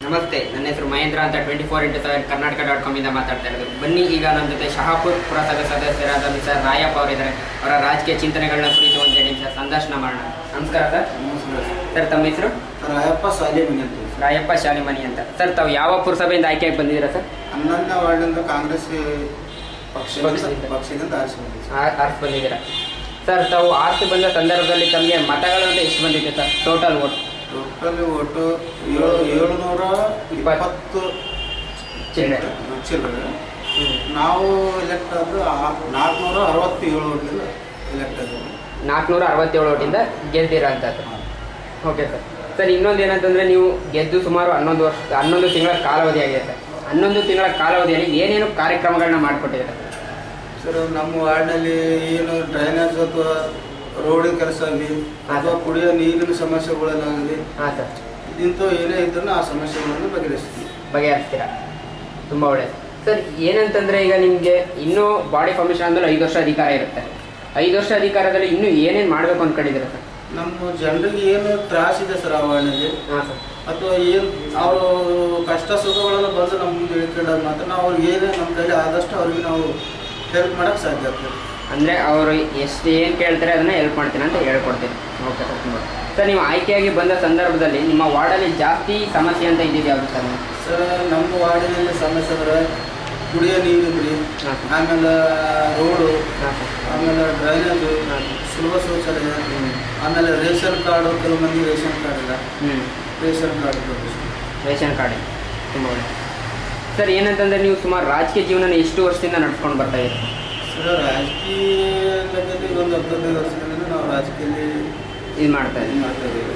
ನಮಸ್ತೆ ನನ್ನ ಹೆಸರು ಮಹೇಂದ್ರ ಅಂತ twenty four into seven Karnataka dot com ಇಂದ ಮಾತಾಡ್ತಾ ಇರೋದು ಬನ್ನಿ ಈಗ ನಮ್ಮ ಜೊತೆ ಶಹಾಪುರ್ ಪುರಸಭೆ ಸದಸ್ಯರಾದ ಮಿಸ್ಟರ್ ರಾಯಪ್ಪ ಅವರಿದ್ದಾರೆ ಅವರ ರಾಜಕೀಯ ಚಿಂತನೆಗಳನ್ನ ಕುರಿತು ಒಂದು ಎರಡು ನಿಮಿಷ ಸಂದರ್ಶನ ಮಾಡೋಣ ನಮಸ್ಕಾರ ಸರ್ ಸರ್ ತಮ್ಮ ಹೆಸರು ರಾಯಪ್ಪ ಸಾಲಿಮನಿ ಅಂತ ರಾಯಪ್ಪ ಶಾಲಿಮನಿ ಅಂತ ಸರ್ ತಾವು ಯಾವ ಪುರಸಭೆಯಿಂದ ಆಯ್ಕೆಯಾಗಿ ಬಂದಿದ್ದೀರಾ ಸರ್ ಹನ್ನೊಂದನೇ ವಾರ್ಡಿಂದ ಕಾಂಗ್ರೆಸ್ ಪಕ್ಷದಿಂದ ಪಕ್ಷದಿಂದ. ಪಕ್ಷದಿಂದ ಆರಿಸಿ ಬಂದಿದೆ ಆ- ಆರ್ಸ್ ಬಂದಿದ್ದೀರಾ ಸರ್ ತಾವು ಆರ್ಸ್ ಬಂದ ಸಂದರ್ಭದಲ್ಲಿ ತಮಗೆ ಮತಗಳು ಅಂತ ಎಷ್ಟು ಬಂದಿದೆ ಸರ್ ಟೋಟಲ್ ವೋಟ್ ಟೋಟಲ್ ಒಟ್ಟು ಏಳು ಏಳುನೂರ ಇಪ್ಪತ್ತು ಚಿಲ್ಲರೆ ಚಿಲ್ಲರೆ ನಾವು ಎಲೆಕ್ಟ್ ಆದ್ರೆ ನಾಲ್ಕುನೂರ ಅರವತ್ತೇಳು ಓಟಿಂದ ಎಲೆಕ್ಟ್ ಆಗಿದೆ ನಾಲ್ಕುನೂರ ಅರವತ್ತೇಳು ಓಟಿಂದ ಗೆದ್ದಿರೋ ಅಂಥದ್ದು ಓಕೆ ಸರ್ ಸರ್ ಇನ್ನೊಂದು ಏನಂತಂದರೆ ನೀವು ಗೆದ್ದು ಸುಮಾರು ಹನ್ನೊಂದು ವರ್ಷ ಹನ್ನೊಂದು ತಿಂಗಳ ಕಾಲಾವಧಿ ಆಗಿದೆ ಸರ್ ಹನ್ನೊಂದು ತಿಂಗಳ ಕಾಲಾವಧಿಯಲ್ಲಿ ಏನೇನು ಕಾರ್ಯಕ್ರಮಗಳನ್ನ ಮಾಡಿಕೊಟ್ಟಿದ್ದಾರೆ ಸರ್ ನಮ್ಮ ವಾರ್ಡ್ನಲ್ಲಿ ಏನು ಡ್ರೈನೇಜ್ ಅಥವಾ ರೋಡಿನ ಕೆಲಸ ಆಗಲಿ ಅಥವಾ ಕುಡಿಯೋ ನೀರಿನ ಸಮಸ್ಯೆಗಳನ್ನಾಗಲಿ ಹಾಂ ಸರ್ ಇಂಥವು ಏನೇ ಇದ್ರೂ ಆ ಸಮಸ್ಯೆಗಳನ್ನು ಬಗೆಹರಿಸ್ತೀವಿ ಬಗೆಹರಿಸ್ತೀರಾ ತುಂಬ ಒಳ್ಳೆಯದು ಸರ್ ಏನಂತಂದರೆ ಈಗ ನಿಮಗೆ ಇನ್ನೂ ಬಾಡಿ ಫಾರ್ಮೇಷನ್ ಅಂದ್ರೆ ಐದು ವರ್ಷ ಅಧಿಕಾರ ಇರುತ್ತೆ ಐದು ವರ್ಷ ಅಧಿಕಾರದಲ್ಲಿ ಇನ್ನೂ ಏನೇನು ಮಾಡಬೇಕು ಅಂದ್ಕೊಂಡಿದ್ದೀರಾ ಸರ್ ನಮ್ಮ ಜನರಿಗೆ ಏನು ತ್ರಾಸ ಇದೆ ಸರ್ ಆ ವಾರ್ಡ್ನಲ್ಲಿ ಹಾಂ ಸರ್ ಅಥವಾ ಏನು ಅವರು ಕಷ್ಟ ಸುಖಗಳನ್ನು ಬಂದು ನಮ್ಮ ಮುಂದೆ ಇಳ್ಕೊಂಡಾಗ ಮಾತ್ರ ನಾವು ಅವ್ರಿಗೆ ಏನೇ ನಮ್ಮ ಕೈಲಿ ಆದಷ್ಟು ಅವ್ರಿಗೆ ನಾವು ಹೆಲ್ಪ್ ಮಾಡೋಕ್ಕೆ ಸಾಧ್ಯ ಆಗ್ತದೆ ಅಂದರೆ ಅವರು ಎಷ್ಟು ಏನು ಕೇಳ್ತಾರೆ ಅದನ್ನ ಹೆಲ್ಪ್ ಮಾಡ್ತೀನಿ ಅಂತ ಹೇಳ್ಕೊಡ್ತೀನಿ ಓಕೆ ಸರ್ ತುಂಬ ಸರ್ ನೀವು ಆಯ್ಕೆಯಾಗಿ ಬಂದ ಸಂದರ್ಭದಲ್ಲಿ ನಿಮ್ಮ ವಾರ್ಡಲ್ಲಿ ಜಾಸ್ತಿ ಸಮಸ್ಯೆ ಅಂತ ಇದ್ದಿದ್ದು ಯಾವುದು ಸರ್ ನೀವು ಸರ್ ನಮ್ಮ ವಾರ್ಡಿನಲ್ಲಿ ಸಮಸ್ಯೆ ಅಂದ್ರೆ ಕುಡಿಯೋ ನೀರಿದ್ರಿ ಹಾಂ ಸರ್ ಆಮೇಲೆ ರೋಡು ಹಾಂ ಸರ್ ಆಮೇಲೆ ಡ್ರೈನೇಜು ಹಾಂ ಸುಲಭ ಶೌಚಾಲಯ ಹ್ಞೂ ಆಮೇಲೆ ರೇಷನ್ ಕಾರ್ಡು ಕೆಲವು ಮಂದಿ ರೇಷನ್ ಕಾರ್ಡ್ ಇಲ್ಲ ಹ್ಞೂ ರೇಷನ್ ಕಾರ್ಡ್ ಇರೋದು. ರೇಷನ್ ಕಾರ್ಡ್ ತುಂಬ ಒಳ್ಳೆ ಸರ್ ಏನಂತಂದರೆ ನೀವು ಸುಮಾರು ರಾಜಕೀಯ ಜೀವನ ಎಷ್ಟು ವರ್ಷದಿಂದ ನಡ್ಸ್ಕೊಂಡು ಬರ್ತಾ ಇದ್ದೀರಿ ಸರ್ ರಾಜಕೀಯ ಲೆಕ್ಕದಲ್ಲಿ ಒಂದು ಹದಿನೈದು ವರ್ಷದಿಂದ ನಾವು ರಾಜಕೀಯದಲ್ಲಿ ಇದು ಮಾಡ್ತಾ ಇದು ಇದ್ದೀವಿ ಮಾಡ್ತಾ ಇದ್ದೀವಿ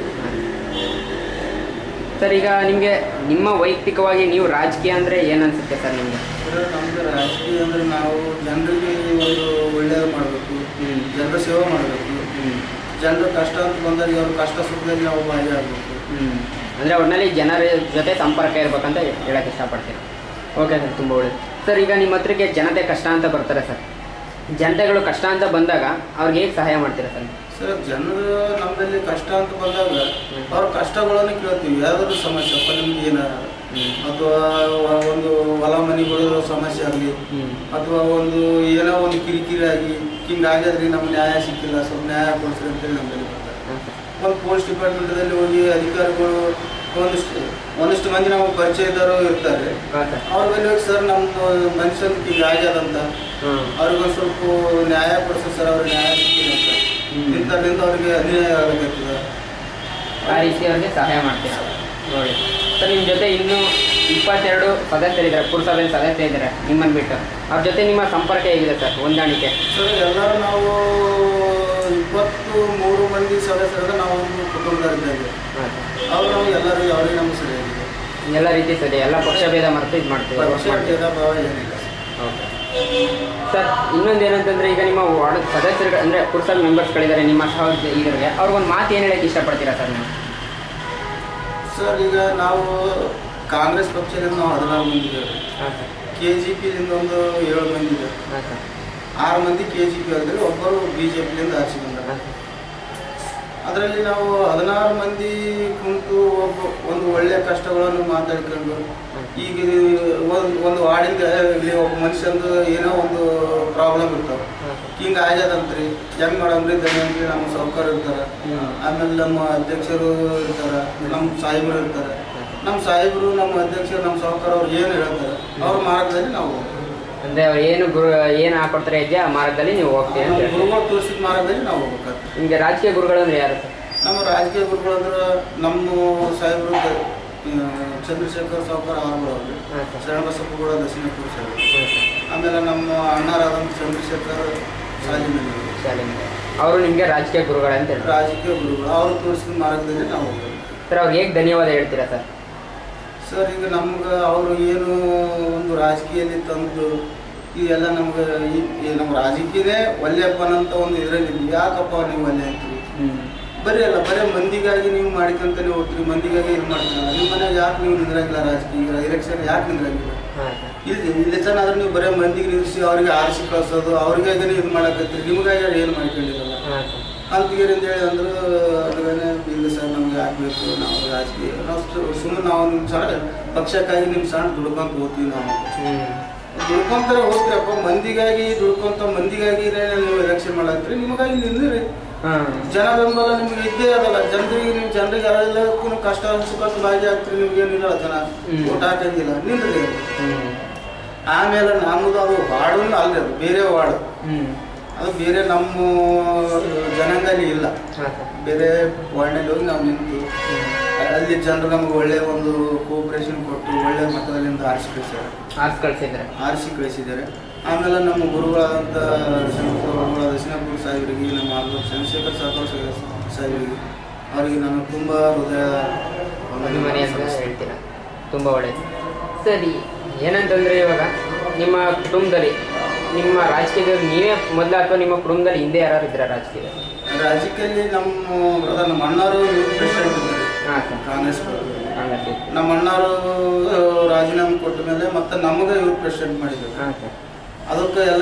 ಸರ್ ಈಗ ನಿಮಗೆ ನಿಮ್ಮ ವೈಯಕ್ತಿಕವಾಗಿ ನೀವು ರಾಜಕೀಯ ಅಂದರೆ ಏನು ಅನಿಸುತ್ತೆ ಸರ್ ನಿಮಗೆ ಸರ್ ನಮ್ಗೆ ರಾಜಕೀಯ ಅಂದ್ರೆ ನಾವು ಜನರಿಗೆ ಒಂದು ಒಳ್ಳೆಯದು ಮಾಡಬೇಕು ಹ್ಞೂ ಜನರ ಸೇವೆ ಮಾಡಬೇಕು ಹ್ಞೂ ಜನರ ಕಷ್ಟ ಅಂತ ಬಂದಾಗ ಅವ್ರ ಕಷ್ಟ ಸುಖದಲ್ಲಿ ನಾವು ಭಾಗಿಯಾಗಬೇಕು ಹ್ಞೂ ಅಂದರೆ ಒಟ್ಟಿನಲ್ಲಿ ಜನರ ಜೊತೆ ಸಂಪರ್ಕ ಇರ್ಬೇಕಂತ ಹೇಳಕ್ಕೆ ಇಷ್ಟಪಡ್ತೀನಿ ಓಕೆ ಸರ್ ತುಂಬ ಒಳ್ಳೆಯದು ಸರ್ ಈಗ ನಿಮ್ಮ ಹತ್ರಕ್ಕೆ ಜನತೆ ಕಷ್ಟ ಅಂತ ಬರ್ತಾರೆ ಸರ್ ಜನತೆಗಳು ಕಷ್ಟ ಅಂತ ಬಂದಾಗ ಅವ್ರಿಗೆ ಹೇಗೆ ಸಹಾಯ ಮಾಡ್ತೀರಾ ಸರ್ ಸರ್ ಜನರು ನಮ್ಮಲ್ಲಿ ಕಷ್ಟ ಅಂತ ಬಂದಾಗ ಅವ್ರ ಕಷ್ಟಗಳನ್ನು ಕೇಳ್ತೀವಿ ಯಾವ್ದಾದ್ರು ಸಮಸ್ಯೆ ಅಪ್ಪ ನಿಮ್ಗೆ ಏನ ಅಥವಾ ಒಂದು ಹೊಲ ಮನೆಗಳು ಸಮಸ್ಯೆ ಆಗಲಿ ಹ್ಞೂ ಅಥವಾ ಒಂದು ಏನೋ ಒಂದು ಕಿರಿಕಿರಿ ಆಗಿ ಹಿಂಗೆ ಆಗ್ಯದ್ರಿ ನಮ್ಗೆ ನ್ಯಾಯ ಸಿಕ್ಕಿಲ್ಲ ಸ್ವಲ್ಪ ನ್ಯಾಯ ಕೊಡಿಸ್ರಿ ಅಂತೇಳಿ ನಮ್ಮಲ್ಲಿ ಬರ್ತಾರೆ ಹಾಂ ಸರ್ ಒಂದು ಪೊಲೀಸ್ ಡಿಪಾರ್ಟ್ಮೆಂಟಲ್ಲಿ ಹೋಗಿ ಅಧಿಕಾರಿಗಳು ಒಂದಿಷ್ಟು ಒಂದಿಷ್ಟು ಮಂದಿ ನಾವು ಪರಿಚಯ ಇದ್ದವರು ಇರ್ತಾರೆ ಹಾಂ ಸರ್ ಅವ್ರ ಮೇಲೆ ಹೋಗಿ ಸರ್ ನಮ್ಮ ಮನುಷ್ಯನ ಈಗ ಆಗ್ಯದಂತ ಹಾಂ ಅವ್ರಿಗೊಂದು ಸ್ವಲ್ಪ ನ್ಯಾಯ ಕೊಡಿಸಿ ಸರ್ ಅವ್ರಿಗೆ ನ್ಯಾಯ ಸಿಕ್ಕಿಲ್ಲ ಅಂತ ಹ್ಮ್. ಇಂಥದ್ರಿಂದ ಅವ್ರಿಗೆ ಅನ್ಯಾಯ ಆಗಬೇಕಾಗ್ತದೆ ಆ ರೀತಿ ಅವ್ರಿಗೆ ಸಹಾಯ ಮಾಡ್ತೀರಾ ನೋಡಿ ಸರ್ ನಿಮ್ಮ ಜೊತೆ ಇನ್ನೂ ಇಪ್ಪತ್ತೆರಡು ಸದಸ್ಯರಿದ್ದಾರೆ ಪುರಸಭೆ ಸದಸ್ಯ ಇದ್ದಾರೆ ನಿಮ್ಮನ್ನು ಬಿಟ್ಟು ಅವ್ರ ಜೊತೆ ನಿಮ್ಮ ಸಂಪರ್ಕ ಹೇಗಿದೆ ಸರ್ ಹೊಂದಾಣಿಕೆ ಸರ್ ಎಲ್ಲರೂ ನಾವು ಇಪ್ಪತ್ತು ಮೂರು ಮಂದಿ ಸದಸ್ಯರಾದ ನಾವು ಒಂದು ಕುಟುಂಬದವರಿದ್ದೇವೆ ಹಾಂ ಸರ್ ಅವ್ರು ನಾವು ಎಲ್ಲರೂ ಅವ್ರಿಗೆ ನಮ್ಗೆ ಸರಿಯಾಗಿದೆ ಎಲ್ಲ ರೀತಿ ಸರಿ ಎಲ್ಲ ಪಕ್ಷ ಭೇದ ಮರೆತು ಇದು ಮಾಡ್ತೀವಿ work ಪಕ್ಷ ಮಾಡ್ತೀವಿ. ಭೇದ ಭಾವ ಏನಿಲ್ಲ ಓಕೆ ಸರ್ ಇನ್ನೊಂದು ಏನಂತಂದ್ರೆ ಈಗ ನಿಮ್ಮ ವಾರ್ಡ್ ಸದಸ್ಯರು ಅಂದರೆ ಪುರಸಭೆ ಮೆಂಬರ್ಸ್ಗಳಿದ್ದಾರೆ ನಿಮ್ಮ ಸಹ ಇದರಿಗೆ ಅವ್ರಿಗೊಂದು ಮಾತು ಏನು ಹೇಳಕ್ಕೆ ಇಷ್ಟಪಡ್ತೀರಾ ಸರ್ ನೀವು ಸರ್ ಈಗ ನಾವು ಕಾಂಗ್ರೆಸ್ ಪಕ್ಷದಿಂದ ನಾವು ಹದಿನಾರು ಮಂದಿ ಇದ್ದೇವೆ ಹಾಂ ಸರ್ ಕೆ ಜಿ ಪಿಲಿಂದ ಒಂದು ಏಳು ಮಂದಿ ಇದೆ ಹಾಂ ಸರ್ ಆರು ಮಂದಿ ಕೆ ಜಿ ಪಿ ಆಗಿದ್ರೆ ಒಬ್ಬರು ಬಿ ಜೆ ಪಿಲಿಂದ ಆರಿಸಿ ಬಂದರು ಹಾಂ ಸರ್ ಅದರಲ್ಲಿ ನಾವು ಹದಿನಾರು ಮಂದಿ ಕುಂತು ಒಬ್ಬ ಒಂದು ಒಳ್ಳೆಯ ಕಷ್ಟಗಳನ್ನು ಮಾತಾಡ್ಕೊಂಡು ಈಗ ಒಂದು ಒಂದು ವಾರ್ಡಿಂದ ಇಲ್ಲಿ ಒಬ್ಬ ಮನುಷ್ಯಂದು ಏನೋ ಒಂದು ಪ್ರಾಬ್ಲಮ್ ಇರ್ತಾವೆ ಹಾಂ ಸರ್ ಹಿಂಗೆ ಆಗ್ಯದಂತ್ರಿ ಹೆಂಗ್ ಮಾಡಮ್ರಿ ಧನ್ಯಂತ್ರಿ ನಮ್ಮ ಸೌಕರ್ ಇರ್ತಾರೆ ಹ್ಞೂ ಆಮೇಲೆ ನಮ್ಮ ಅಧ್ಯಕ್ಷರು ಇರ್ತಾರೆ ನಮ್ಮ ಸಾಹೇಬರು ಇರ್ತಾರೆ ನಮ್ಮ ಸಾಹೇಬರು ನಮ್ಮ ಅಧ್ಯಕ್ಷರು ನಮ್ಮ ಸಾಹುಕಾರ ಅವ್ರು ಏನು ಹೇಳ್ತಾರೆ ಅವ್ರ ಮಾರ್ಗದಲ್ಲಿ ನಾವು ಹೋಗ್ಬೇಕು. ಅಂದರೆ ಅವ್ರು ಏನು ಗುರು ಏನು ಹಾಕೊಡ್ತಾರೆ ಹೆಜ್ಜೆ ಆ ಮಾರ್ಗದಲ್ಲಿ ನೀವು ಹೋಗ್ತೀರಿ ಅಂತ ನಮ್ಮ ಹೇಳ್ತೀರಿ. ಗುರುಗಳು ತೋರಿಸಿದ ಮಾರ್ಗದಲ್ಲಿ ನಾವು ಹೋಗ್ಬೇಕಾಗ್ತದೆ ನಿಮಗೆ ರಾಜಕೀಯ ಗುರುಗಳು ಅಂದರೆ ಯಾರು ಸರ್ ನಮ್ಮ ರಾಜಕೀಯ ಗುರುಗಳು ಅಂದ್ರೆ ನಮ್ಮ ಸಾಹೇಬರು ಆ, ಚಂದ್ರಶೇಖರ್ ಸಾಹುಕಾರ ಅವ್ರುಗಳು ಅವ್ರು ಹಾಂ ಸರ್ ಶರಣಬಸಪ್ಪಗೌಡ ದಕ್ಷಿಣಪುರ ಸಾಹೇಬರು ಹಾಂ ಸರ್ ಆಮೇಲೆ ನಮ್ಮ ಅಣ್ಣರಾದಂಥ ಚಂದ್ರಶೇಖರ್ ಸಾಲಿಮನಿ ಶಾಲೆಯಿಂದ ಅವರು ನಿಮಗೆ ರಾಜಕೀಯ ಗುರುಗಳಂತ ಹೇಳ್ತಾರೆ ರಾಜಕೀಯ ಗುರುಗಳು ಅವರು ತೋರಿಸಿದ ಮಾರ್ಗದಲ್ಲಿ ನಾವು ಹೋಗ್ಬೇಕು ಸರ್ ಅವ್ರಿಗೆ ಹೇಗೆ ಧನ್ಯವಾದ ಹೇಳ್ತೀರಾ ಸರ್ ಸರ್ ಈಗ ನಮ್ಗೆ ಅವರು ಏನು ಒಂದು ರಾಜಕೀಯದಲ್ಲಿ ತಂದು ಇದೆಲ್ಲ ನಮ್ಗೆ ಈ- ಈ ನಮ್ಮ ರಾಜಕೀಯನೇ ಒಲ್ಲೆಪ್ಪನಂತ ಒಂದು ಇದರಲ್ಲಿ ಯಾಕಪ್ಪ ನೀವು ಒಲ್ಲೆ ಅಂತೀವಿ ಹ್ಞೂ ಬರೀ ಅಲ್ಲ ಬರೀ ಮಂದಿಗಾಗಿ ನೀವು ಮಾಡಿಕಂತಾನೆ ಹೋಗ್ತೀರಿ ಮಂದಿಗಾಗಿ ಇದು ಮಾಡ್ತೀರಲ್ಲ ನಿಮ್ಮ ಮನೆಗೆ ಯಾಕೆ ನೀವು ನಿಂದ್ರಂಗಿಲ್ಲ ರಾಜಕೀಯ ಎಲೆಕ್ಷನ್ ಯಾಕೆ ನಿಂದ್ರಂಗಿಲ್ಲ ಹಾಂ ಸರ್ ಇಲ್ಲಿ ಇಲ್ಲಿ ತನ ಆದ್ರೆ ನೀವು ಬರೀ ಮಂದಿಗೆ ನಿಲ್ಲಿಸಿ ಅವ್ರಿಗೆ ಆರಿಸಿ ಕಳ್ಸೋದು ಅವ್ರಿಗಾಗಿ ಇದು ಮಾಡಕತ್ತೀರಿ ನಿಮಗಾಗಿ ಏನು ಮಾಡ್ಕೊಂಡಿರಲ್ಲ ಹಾಂ ಸರ್ ಕಾಂತಿಗಿರಿ ಅಂತ ಹೇಳಿ ಅಂದ್ರು ಅದ್ರಗೇನೆ ಇಲ್ಲ ಸರ್ ನಮ್ಗೆ ಆಗ್ಬೇಕು ನಾವು ರಾಜಕೀಯ ನಾವು ಸುಮ್ಮನೆ ನಾವು ನಿಮ್ಮ ಸಣ್ಣ ಪಕ್ಷಕ್ಕಾಗಿ ನಿಮ್ಮ ಸಣ್ಣ ದುಡ್ಕೊಂತ ಹೋಗ್ತೀವಿ ನಾವು ಹ್ಮ್ ದುಡ್ಕೊಂತಾರೆ ಹೋಗ್ತೀರಪ್ಪ ಮಂದಿಗಾಗಿ ದುಡ್ಕೊಂತ ಮಂದಿಗಾಗಿ ನೀವು ಎಲೆಕ್ಷನ್ ಮಾಡತ್ರಿ ನಿಮಗಾಗಿ ನಿಂದ್ರಿ ಹಾಂ ಜನ ಬೆಂಬಲ ನಿಮ್ಗೆ ಇದ್ದೇ ಅದಲ್ಲ ಜನರಿಗೆ ನೀವು ಜನರಿಗೆ ಎಲ್ಲದಕ್ಕೂ ಕಷ್ಟ ಸುಖ ಭಾಗಿ ಆಗ್ತೀರಿ ನಿಮ್ಗೆ ಏನಿಲ್ಲ ಜನ ಹ್ಮ್. ಊಟ ಹಾಕಂಗಿಲ್ಲ ನಿಂದ್ರಿ ಹ್ಮ್ ಆಮೇಲೆ ನಮ್ಮದು ಅದು ವಾರ್ಡು ಅಲ್ರಿ ಅದು ಬೇರೆ ವಾರ್ಡು ಹ್ಮ್ ಅದು ಬೇರೆ ನಮ್ಮ ಜನಾಂಗದಲ್ಲಿ ಇಲ್ಲ ಹಾಂ ಸರ್ ಬೇರೆ ವಾರ್ಡ್ನಲ್ಲಿ ಹೋಗಿ ನಾವು ನಿಂತು ಅಲ್ಲಿ ಜನರು ನಮ್ಗೆ ಒಳ್ಳೆ ಒಂದು ಕೋಆಪರೇಷನ್ ಕೊಟ್ಟು ಒಳ್ಳೆ ಮಟ್ಟದಲ್ಲಿಂದ ಆರಿಸಿ ಕಳಿಸ್ಯಾರ ಆರ್ಸ್ ಕಳ್ಸಿದ್ರೆ ಆರಿಸಿ ಕಳಿಸಿದ್ದಾರೆ ಆಮೇಲೆ ನಮ್ಮ ಗುರುಗಳಾದಂಥ ಶ್ರೀಮಂತ ಗುರುಗಳಾದ ದಕ್ಷಿಣಪುರ ಸಾಹೇಬರಿಗೆ ನಮ್ಮ ಆಲ್ಬ ಚಂದ್ರಶೇಖರ್ ಸಾಕೋರ್ ಸಾಹೇಬರಿಗೆ ಅವರಿಗೆ ನಾನು ತುಂಬ ಹೃದಯ ಅಭಿಮಾನಿ ಅಂತ ಹೇಳ್ತೀರಾ ತುಂಬ ಒಳ್ಳೇದು ಸರಿ ಏನಂತಂದ್ರೆ ಇವಾಗ ನಿಮ್ಮ ಕುಟುಂಬದಲ್ಲಿ ನಿಮ್ಮ ರಾಜಕೀಯದಲ್ಲಿ ನೀವೇ ಮೊದಲ ಅಥವಾ ನಿಮ್ಮ ಕುಟುಂಬದಲ್ಲಿ ಹಿಂದೆ ಯಾರು ಇದ್ದೀರಾ ರಾಜಕೀಯದಲ್ಲಿ ರಾಜಕೀಯದಲ್ಲಿ ನಮ್ಮ ಬ್ರದರ್ ನಮ್ಮ ಅಣ್ಣವರು ಪ್ರೆಸಿಡೆಂಟ್ ಇದ್ದಾರೆ ಹಾಂ ಸರ್ ಕಾಂಗ್ರೆಸ್ ಹಂಗಂತೆ ನಮ್ಮ ಅಣ್ಣವರು ರಾಜೀನಾಮೆ ಕೊಟ್ಟ ಮೇಲೆ ಮತ್ತೆ ನಮಗೆ ಇವ್ರು ಪ್ರೆಸಿಡೆಂಟ್ ಮಾಡಿದ್ರು ಹಾಂ ಸರ್ ಅದಕ್ಕೆ ಎಲ್ಲ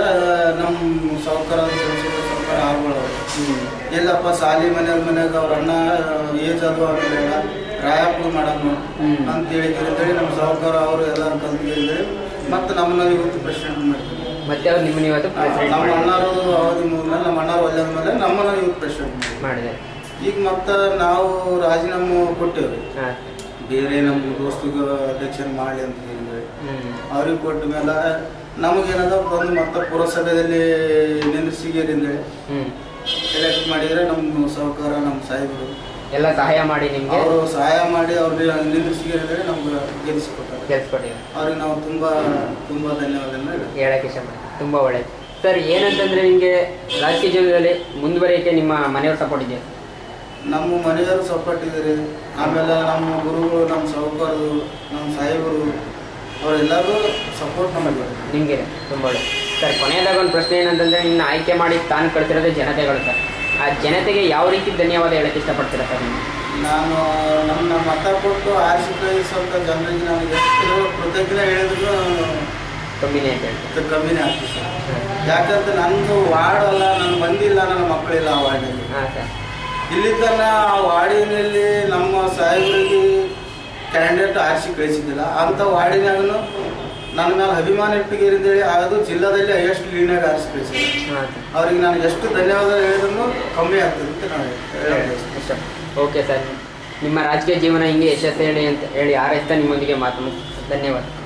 ನಮ್ಮ ಸಾವುಕಾರ ಚಂದ್ರಶೇಖರ್ ಸಾವುಕಾರ ಆಳ್ಗಳು ಹ್ಞೂ ಎಲ್ಲಪ್ಪ ಸಾಲಿ ಮನ್ಯಾಗ ಮನ್ಯಾಗ ಅವ್ರ ಅಣ್ಣ ಏಜ್ ಅದು ಆಮೇಲೆ ಎಲ್ಲ ರಾಯಪ್ಪು ಮಾಡಮ್ಮ ಹ್ಮ್. ಅಂತ ಹೇಳಿದ್ರು ಅಂತೇಳಿ ನಮ್ಮ ಸಾವುಕಾರ ಅವರು ಎಲ್ಲ ಕಲ್ತಿದ್ದಾರೆ ಮತ್ತೆ ನಮ್ಮನ್ನ ಇವತ್ತು ಪ್ರೆಸಿಡೆಂಟ್ ಮಾಡಿದ್ರು ಮತ್ತೆ ಅವ್ರು ನಿಮ್ಮನ್ನ ಇವತ್ತು ಪ್ರೆಸಿಡೆಂಟ್ ನಮ್ಮ ಮಾಡಿ ಅಣ್ಣರು ಅವಧಿ ಮುಗಿದ್ಮೇಲೆ ನಮ್ಮ ಅಣ್ಣರು ಒಳ್ಳೆದ ಮೇಲೆ ನಮ್ಮನ್ನ ಇವತ್ತು ಪ್ರೆಸಿಡೆಂಟ್ ಮಾಡಿದ್ರು ಮಾಡಿದ್ದಾರೆ ಈಗ ಮತ್ತೆ ನಾವು ರಾಜೀನಾಮೆ ಕೊಟ್ಟೇವ್ರಿ ಹಾಂ ಬೇರೆ ನಮ್ಮ ದೋಸ್ತಿಗೆ ಅಧ್ಯಕ್ಷನ್ ಮಾಡಲಿ ಅಂತ ಹೇಳಿದ್ರೆ ಹ್ಞೂ ಅವ್ರಿಗೆ ಕೊಟ್ಟ ಮೇಲೆ ನಮಗೇನದ ಬಂದು ಮತ್ತೆ ಪುರಸಭೆಯಲ್ಲಿ ನಿಂದ್ರಿಸಿಗೇರಿಂದ ಹ್ಞೂ ಎಲೆಕ್ಟ್ ಮಾಡಿದರೆ ನಮ್ಮ ಸಹಕಾರ ನಮ್ಮ ಸಾಹೇಬರು ಎಲ್ಲ ಸಹಾಯ ಮಾಡಿ ನಿಮಗೆ ಅವರು ಸಹಾಯ ಮಾಡಿ ಅವ್ರಿಗೆ ನಿಂದ್ರಿಸಿಗೇರಿದ್ರೆ ನಮ್ಗೆ ಗೆಲ್ಲಿಸಿಕೊಟ್ಟಾರೆ ಕೆಲಸ ಕೊಟ್ಟಿದ್ದಾರೆ ಅವ್ರಿಗೆ ನಾವು ತುಂಬ ತುಂಬ ಧನ್ಯವಾದಗಳನ್ನ ಹೇಳ್ತೀವಿ. ಹೇಳಕ್ಕೆ ಇಷ್ಟಪಡ್ತೀನಿ ತುಂಬ ಒಳ್ಳೇದು ಸರ್ ಏನಂತಂದ್ರೆ ನಿಮಗೆ ರಾಜಕೀಯ ಜೀವನದಲ್ಲಿ ಮುಂದುವರಿಯಕ್ಕೆ ನಿಮ್ಮ ಮನೆಯವ್ರ ಸಪೋರ್ಟ್ ಇದೆ ನಮ್ಮ ಮನೆಯವರು ಸಪೋರ್ಟ್ ಇದ್ದಾರೆ ಆಮೇಲೆ ನಮ್ಮ ಗುರುಗಳು ನಮ್ಮ ಸಹಕಾರರು ನಮ್ಮ ಸಾಹೇಬರು ಅವರೆಲ್ಲರೂ ಸಪೋರ್ಟ್ ನಮಗೆ ನಿಮಗೆ ತುಂಬ ಒಳ್ಳೇದು ಸರ್ ಕೊನೆಯದಾಗ ಒಂದು ಪ್ರಶ್ನೆ ಏನಂತಂದ್ರೆ ನಿನ್ನ ಆಯ್ಕೆ ಮಾಡಿ ತಾನು ಕಳಿಸಿರೋದೇ ಜನತೆಗಳು ಸರ್ ಆ ಜನತೆಗೆ ಯಾವ ರೀತಿ ಧನ್ಯವಾದ ಹೇಳಕ್ಕೆ ಇಷ್ಟಪಡ್ತೀರಾ ಸರ್ ನೀವು ನಾನು ನನ್ನ ಮತ ಕೊಟ್ಟು ಆರಿಸಿ ಕಳಿಸುವಂಥ ಜನರಿಗೆ ನಾನು ಎಷ್ಟು ಕೃತಜ್ಞ ಹೇಳಿದ್ರು ಕಮ್ಮಿನೇ ಅಂತ ಹೇಳ್ತೀನಿ ಅದು ಕಮ್ಮಿನೇ ಆಗ್ತದೆ ಸರ್ ಯಾಕಂದ್ರೆ ನಂದು ವಾರ್ಡ್ ಅಲ್ಲ ನನ್ನ ಮಂದಿಲ್ಲ ನನ್ನ ಮಕ್ಕಳಿಲ್ಲ ಆ ವಾರ್ಡಲ್ಲಿ ಹಾಂ ಸರ್ ಇಲ್ಲಿ ತನ ಆ ವಾರ್ಡಿನಲ್ಲಿ ನಮ್ಮ ಸಾಹೇಬರಿಗೆ ಕ್ಯಾಂಡಿಡೇಟ್ ಆರಿಸಿ ಕಳಿಸಿದ್ದಿಲ್ಲ ಅಂಥ ವಾರ್ಡಿನಾಗನು ನನ್ನ ಮೇಲೆ ಅಭಿಮಾನ ಇಟ್ಟಿಗೇರಿಂದೇಳಿ ಅದು ಜಿಲ್ಲಾದಲ್ಲಿ ಹೈಯೆಸ್ಟ್ ಲೀಡ್ನಾಗ ಆರಿಸಿ ಕಳಿಸಿದ್ರು ಹಾಂ ಸರ್ ಅವ್ರಿಗೆ ನಾನು ಎಷ್ಟು ಧನ್ಯವಾದ ಹೇಳಿದ್ರು ಕಮ್ಮಿ ಆಗ್ತದೆ ಅಂತ ನಾನು ಹೇಳೋದು ಇಷ್ಟ ಓಕೆ ಸರ್ ನಿಮ್ಮ ರಾಜಕೀಯ ಜೀವನ ಹಿಂಗೆ ಯಶಸ್ಸು ಹೇಳಿ ಅಂತ ಹೇಳಿ ಆರೈಸ್ತಾ ನಿಮ್ಮೊಂದಿಗೆ ಮಾತು ಮುಗಿಸ್ತೀನಿ. ಧನ್ಯವಾದ